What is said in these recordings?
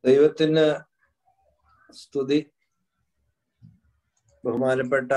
ദൈവത്തിന് സ്തുതി ബഹുമാനപ്പെട്ട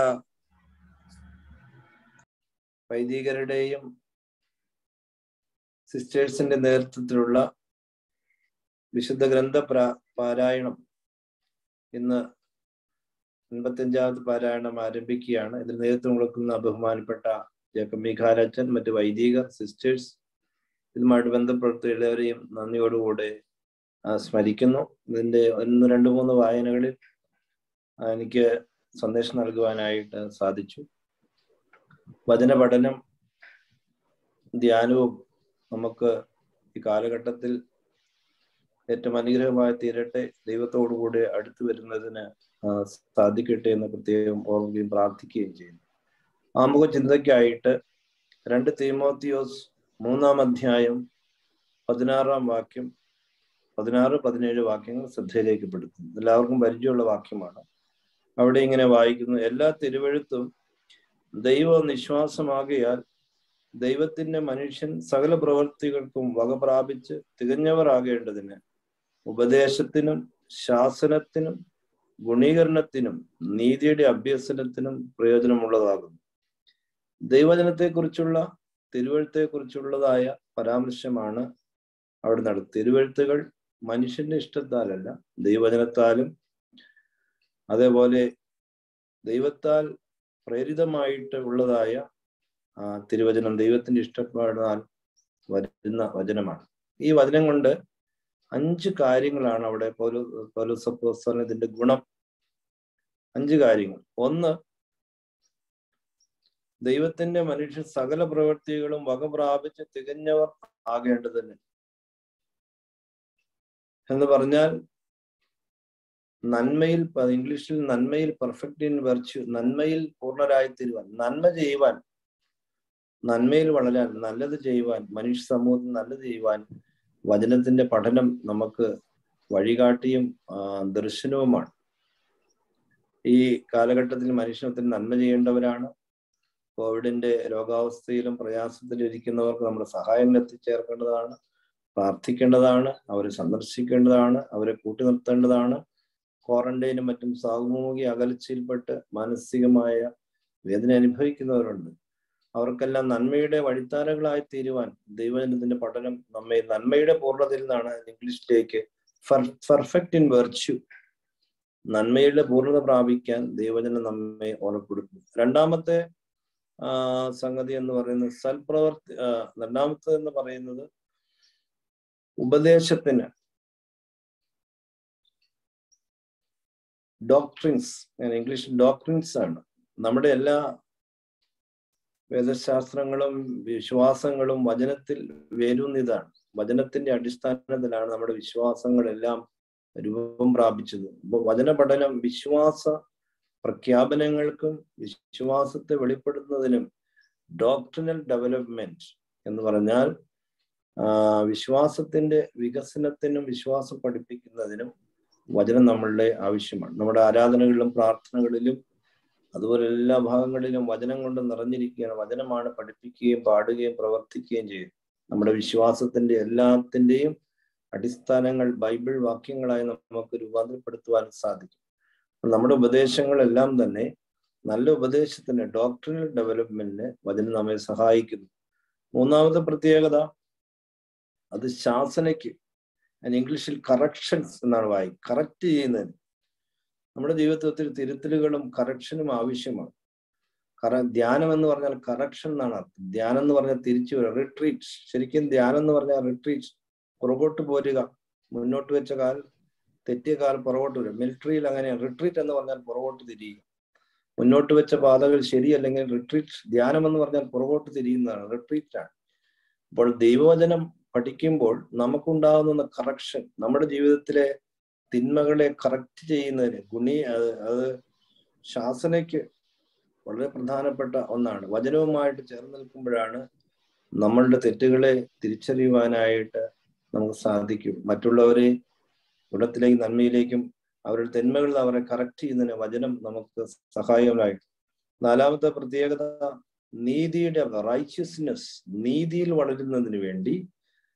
വൈദികരുടെയും സിസ്റ്റേഴ്സിന്റെ നേതൃത്വത്തിലുള്ള വിശുദ്ധ ഗ്രന്ഥ പ്രാ പാരായണം ഇന്ന് അൻപത്തിയഞ്ചാമത് പാരായണം ആരംഭിക്കുകയാണ് ഇതിൽ നേതൃത്വം കൊടുക്കുന്ന ബഹുമാനപ്പെട്ട ജേക്കബ് മിഖാലച്ചൻ മറ്റു വൈദികർ സിസ്റ്റേഴ്സ് ഇതുമായിട്ട് ബന്ധപ്പെടുത്തിയുള്ളവരെയും നന്ദിയോടുകൂടെ സ്മരിക്കുന്നു ഇതിന്റെ ഒന്ന് രണ്ട് മൂന്ന് വായനകളിൽ എനിക്ക് സന്ദേശം നൽകുവാനായിട്ട് സാധിച്ചു വചന പഠനം ധ്യാനവും നമുക്ക് ഈ കാലഘട്ടത്തിൽ ഏറ്റവും അനുഗ്രഹമായി തീരട്ടെ ദൈവത്തോടുകൂടി അടുത്തു വരുന്നതിന് സാധിക്കട്ടെ എന്ന് പ്രത്യേകം ഓർമ്മിക്കുകയും പ്രാർത്ഥിക്കുകയും ചെയ്യുന്നു ആമുഖ ചിന്തയ്ക്കായിട്ട് രണ്ട് തീമോത്തിയോസ് മൂന്നാം അധ്യായം പതിനാറാം വാക്യം പതിനാറ് പതിനേഴ് വാക്യങ്ങൾ ശ്രദ്ധയിലേക്ക് പെടുത്തുന്നു എല്ലാവർക്കും പരിചയമുള്ള വാക്യമാണ് അവിടെ ഇങ്ങനെ വായിക്കുന്നു എല്ലാ തിരുവഴുത്തും ദൈവ നിശ്വാസമാകിയാൽ ദൈവത്തിന്റെ മനുഷ്യൻ സകല പ്രവൃത്തികൾക്കും വക പ്രാപിച്ച് തികഞ്ഞവരാകേണ്ടതിന് ഉപദേശത്തിനും ശാസനത്തിനും ഗുണീകരണത്തിനും നീതിയുടെ അഭ്യസനത്തിനും പ്രയോജനമുള്ളതാകുന്നു ദൈവജനത്തെക്കുറിച്ചുള്ള തിരുവഴുത്തെക്കുറിച്ചുള്ളതായ പരാമർശമാണ് അവിടെ നടത്തുന്നത് തിരുവഴുത്തുകൾ മനുഷ്യന്റെ ഇഷ്ടത്താലല്ല ദൈവജനത്താലും അതേപോലെ ദൈവത്താൽ പ്രേരിതമായിട്ട് ഉള്ളതായ ആ തിരുവചനം ദൈവത്തിന്റെ ഇഷ്ടപ്പെടാൻ വരുന്ന വചനമാണ് ഈ വചനം കൊണ്ട് അഞ്ച് കാര്യങ്ങളാണ് അവിടെ പൗലോ പൗലോസപ്പോസ്തലൻ ഇതിന്റെ ഗുണം അഞ്ച് കാര്യങ്ങൾ ഒന്ന് ദൈവത്തിന്റെ മനുഷ്യ സകല പ്രവൃത്തികളും വക പ്രാപിച്ച് തികഞ്ഞവർ ആകേണ്ടതിന് എന്ന് പറഞ്ഞാൽ നന്മയിൽ ഇംഗ്ലീഷിൽ നന്മയിൽ പെർഫെക്റ്റ് ഇൻ വെർച്യു നന്മയിൽ പൂർണ്ണരായി തീരുവാൻ നന്മ ചെയ്യുവാൻ നന്മയിൽ വളരാൻ നല്ലത് ചെയ്യുവാൻ മനുഷ്യ സമൂഹത്തിൽ നല്ലത് ചെയ്യുവാൻ വചനത്തിന്റെ പഠനം നമുക്ക് വഴികാട്ടിയും ദർശനവുമാണ് ഈ കാലഘട്ടത്തിൽ മനുഷ്യത്തിന് നന്മ ചെയ്യേണ്ടവരാണ് കോവിഡിന്റെ രോഗാവസ്ഥയിലും പ്രയാസത്തിലും ഇരിക്കുന്നവർക്ക് നമ്മുടെ സഹായം എത്തിച്ചേർക്കേണ്ടതാണ് പ്രാർത്ഥിക്കേണ്ടതാണ് അവരെ സന്ദർശിക്കേണ്ടതാണ് അവരെ കൂട്ടി നിർത്തേണ്ടതാണ് ക്വാറന്റൈനും മറ്റും സാമൂഹിക അകൽച്ചയിൽപ്പെട്ട് മാനസികമായ വേദന അനുഭവിക്കുന്നവരുണ്ട് അവർക്കെല്ലാം നന്മയുടെ വഴിത്താരകളായി തീരുവാൻ ദൈവജനത്തിന്റെ പഠനം നമ്മെ നന്മയുടെ പൂർണ്ണതയിൽ നിന്നാണ് ഇംഗ്ലീഷിലേക്ക് പെർഫെക്റ്റ് ഇൻ വെർച്യു നന്മയുടെ പൂർണ്ണത പ്രാപിക്കാൻ ദൈവജനം നമ്മെ ഓർമ്മപ്പെടുത്തുന്നു രണ്ടാമത്തെ ആ സംഗതി എന്ന് പറയുന്നത് സൽപ്രവർത്തി രണ്ടാമത്തെ എന്ന് പറയുന്നത് ഉപദേശത്തിന് ഡോക്ട്രിൻസ് ഇംഗ്ലീഷ് ഡോക്ട്രിൻസ് ആണ് നമ്മുടെ എല്ലാ വേദശാസ്ത്രങ്ങളും വിശ്വാസങ്ങളും വചനത്തിൽ വേരൂന്നിതാണ് വചനത്തിന്റെ അടിസ്ഥാനത്തിലാണ് നമ്മുടെ വിശ്വാസങ്ങളെല്ലാം രൂപം പ്രാപിച്ചത് അപ്പൊ വചന പഠനം വിശ്വാസ പ്രഖ്യാപനങ്ങൾക്കും വിശ്വാസത്തെ വെളിപ്പെടുത്തുന്നതിനും ഡോക്ടറിനൽ ഡെവലപ്മെന്റ് എന്ന് പറഞ്ഞാൽ വിശ്വാസത്തിന്റെ വികസനത്തിനും വിശ്വാസം പഠിപ്പിക്കുന്നതിനും വചനം നമ്മളുടെ ആവശ്യമാണ് നമ്മുടെ ആരാധനകളിലും പ്രാർത്ഥനകളിലും അതുപോലെ എല്ലാ ഭാഗങ്ങളിലും വചനം കൊണ്ട് നിറഞ്ഞിരിക്കുകയാണ് വചനമാണ് പഠിപ്പിക്കുകയും പാടുകയും പ്രവർത്തിക്കുകയും ചെയ്യുന്നത് നമ്മുടെ വിശ്വാസത്തിന്റെ എല്ലാത്തിൻ്റെയും അടിസ്ഥാനങ്ങൾ ബൈബിൾ വാക്യങ്ങളായി നമുക്ക് രൂപാന്തരപ്പെടുത്തുവാൻ സാധിക്കും നമ്മുടെ ഉപദേശങ്ങളെല്ലാം തന്നെ നല്ല ഉപദേശത്തിന് ഡോക്ടറിനൽ ഡെവലപ്മെന്റിന് വചനം നമ്മെ സഹായിക്കുന്നു മൂന്നാമത്തെ പ്രത്യേകത അത് ശാസനയ്ക്ക് ഇംഗ്ലീഷിൽ കറക്ഷൻസ് എന്നാണ് വായി കറക്റ്റ് ചെയ്യുന്നതിന് നമ്മുടെ ജീവിതത്തിൽ ഒത്തിരി തിരുത്തലുകളും കറക്ഷനും ആവശ്യമാണ് കറ ധ്യാനം എന്ന് പറഞ്ഞാൽ കറക്ഷൻ എന്നാണ് അർത്ഥം ധ്യാനം എന്ന് പറഞ്ഞാൽ തിരിച്ചു വരിക റിട്രീറ്റ് ശരിക്കും ധ്യാനം എന്ന് പറഞ്ഞാൽ റിട്രീറ്റ് പുറകോട്ട് പോരുക മുന്നോട്ട് വെച്ച കാൽ തെറ്റിയ കാൽ പുറകോട്ട് വരിക മിലിറ്ററിയിൽ അങ്ങനെയാണ് റിട്രീറ്റ് എന്ന് പറഞ്ഞാൽ പുറകോട്ട് തിരിയുക മുന്നോട്ട് വെച്ച പാതകൾ ശരിയല്ലെങ്കിൽ റിട്രീറ്റ് ധ്യാനം എന്ന് പറഞ്ഞാൽ പുറകോട്ട് തിരിയുന്നതാണ് റിട്രീറ്റ് ആണ് അപ്പോൾ ദൈവവചനം പഠിക്കുമ്പോൾ നമുക്കുണ്ടാകുന്ന കറക്ഷൻ നമ്മുടെ ജീവിതത്തിലെ തിന്മകളെ കറക്റ്റ് ചെയ്യുന്നതിന് ഗുണി അത് ശാസനയ്ക്ക് വളരെ പ്രധാനപ്പെട്ട ഒന്നാണ് വചനവുമായിട്ട് ചേർന്ന് നിൽക്കുമ്പോഴാണ് നമ്മളുടെ തെറ്റുകളെ തിരിച്ചറിയുവാനായിട്ട് നമുക്ക് സാധിക്കും മറ്റുള്ളവരെ ഗുണത്തിലേക്കും നന്മയിലേക്കും അവരുടെ തിന്മകളിൽ അവരെ കറക്റ്റ് ചെയ്യുന്നതിന് വചനം നമുക്ക് സഹായമായിട്ട് നാലാമത്തെ പ്രത്യേകത നീതിയുടെ റൈച്യസ്നെസ് നീതിയിൽ വളരുന്നതിന് വേണ്ടി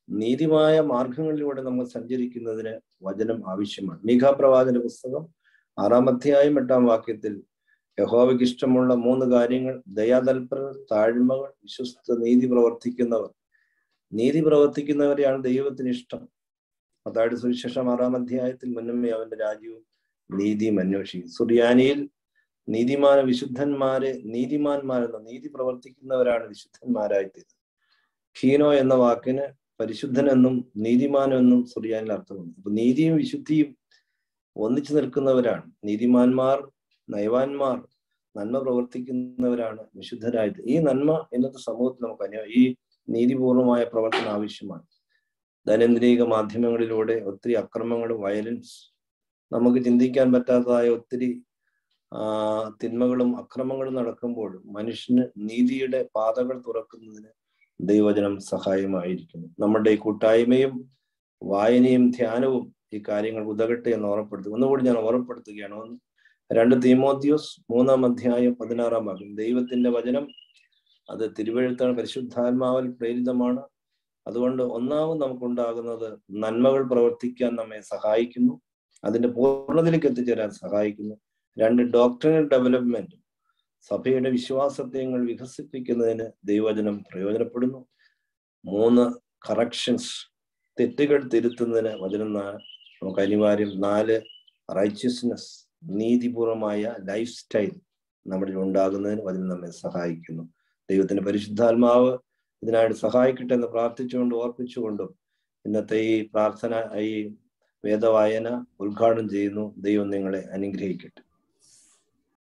നീതിമായ മാർഗങ്ങളിലൂടെ നമ്മൾ സഞ്ചരിക്കുന്നതിന് വചനം ആവശ്യമാണ് മീഖാ പ്രവാചന പുസ്തകം ആറാം അധ്യായം എട്ടാം വാക്യത്തിൽ യഹോവയ്ക്ക് ഇഷ്ടമുള്ള മൂന്ന് കാര്യങ്ങൾ ദയാതൽപരർ താഴ്മകൾ വിശ്വസ്ത നീതി പ്രവർത്തിക്കുന്നവർ നീതി പ്രവർത്തിക്കുന്നവരെയാണ് ദൈവത്തിന് ഇഷ്ടം അതായത് സുവിശേഷം ആറാം അധ്യായത്തിൽ മുന്നമേ അവന്റെ രാജ്യവും നീതിയും അന്വേഷിക്കും സുറിയാനിയിൽ നീതിമാന വിശുദ്ധന്മാരെ നീതിമാന്മാരെന്ന നീതി പ്രവർത്തിക്കുന്നവരാണ് വിശുദ്ധന്മാരായി തീരുന്നത് ഹീനോ എന്ന വാക്കിന് പരിശുദ്ധനെന്നും നീതിമാനെന്നും സുറിയാനിൽ അർത്ഥമുണ്ട് അപ്പൊ നീതിയും വിശുദ്ധിയും ഒന്നിച്ചു നിൽക്കുന്നവരാണ് നീതിമാന്മാർ നയവാന്മാർ നന്മ പ്രവർത്തിക്കുന്നവരാണ് വിശുദ്ധരായത് ഈ നന്മ ഇന്നത്തെ സമൂഹത്തിൽ നമുക്ക് അനു ഈ നീതിപൂർവമായ പ്രവർത്തനം ആവശ്യമാണ് ദൈനംദിനിക മാധ്യമങ്ങളിലൂടെ ഒത്തിരി അക്രമങ്ങളും വയലൻസ് നമുക്ക് ചിന്തിക്കാൻ പറ്റാത്തതായ ഒത്തിരി ആ തിന്മകളും അക്രമങ്ങളും നടക്കുമ്പോൾ മനുഷ്യന് നീതിയുടെ പാതകൾ തുറക്കുന്നതിന് ദൈവവചനം സഹായമായിരിക്കുന്നു നമ്മുടെ ഈ കൂട്ടായ്മയും വായനയും ധ്യാനവും ഈ കാര്യങ്ങൾ ഉതകട്ടെ എന്ന് ഓർമ്മപ്പെടുത്തും ഒന്നുകൂടി ഞാൻ ഓർമ്മപ്പെടുത്തുകയാണ് ഒന്ന് രണ്ട് തീമോത്യോസ് മൂന്നാം അധ്യായം പതിനാറാം ഭാഗം ദൈവത്തിന്റെ വചനം അത് തിരുവഴുത്താണ് പരിശുദ്ധാത്മാവിൽ പ്രേരിതമാണ് അതുകൊണ്ട് ഒന്നാമത് നമുക്കുണ്ടാകുന്നത് നന്മകൾ പ്രവർത്തിക്കാൻ നമ്മെ സഹായിക്കുന്നു അതിന്റെ പൂർണ്ണതയിലേക്ക് എത്തിച്ചേരാൻ സഹായിക്കുന്നു രണ്ട് ഡോക്ടറിനൽ ഡെവലപ്മെന്റ് സഭയുടെ വിശ്വാസത്തെങ്ങൾ വികസിപ്പിക്കുന്നതിന് ദൈവവചനം പ്രയോജനപ്പെടുന്നു മൂന്ന് കറക്ഷൻസ് തെറ്റുകൾ തിരുത്തുന്നതിന് വചനം നമുക്ക് അനിവാര്യം നാല് റൈച്യസ്നെസ് നീതിപൂർവമായ ലൈഫ് സ്റ്റൈൽ നമ്മളിൽ ഉണ്ടാകുന്നതിന് വചനം നമ്മെ സഹായിക്കുന്നു ദൈവത്തിന്റെ പരിശുദ്ധാത്മാവ് ഇതിനായിട്ട് സഹായിക്കട്ടെ എന്ന് പ്രാർത്ഥിച്ചുകൊണ്ട് ഓർപ്പിച്ചുകൊണ്ടും ഇന്നത്തെ ഈ പ്രാർത്ഥന ഈ വേദവായന ഉദ്ഘാടനം ചെയ്യുന്നു ദൈവം നിങ്ങളെ അനുഗ്രഹിക്കട്ടെ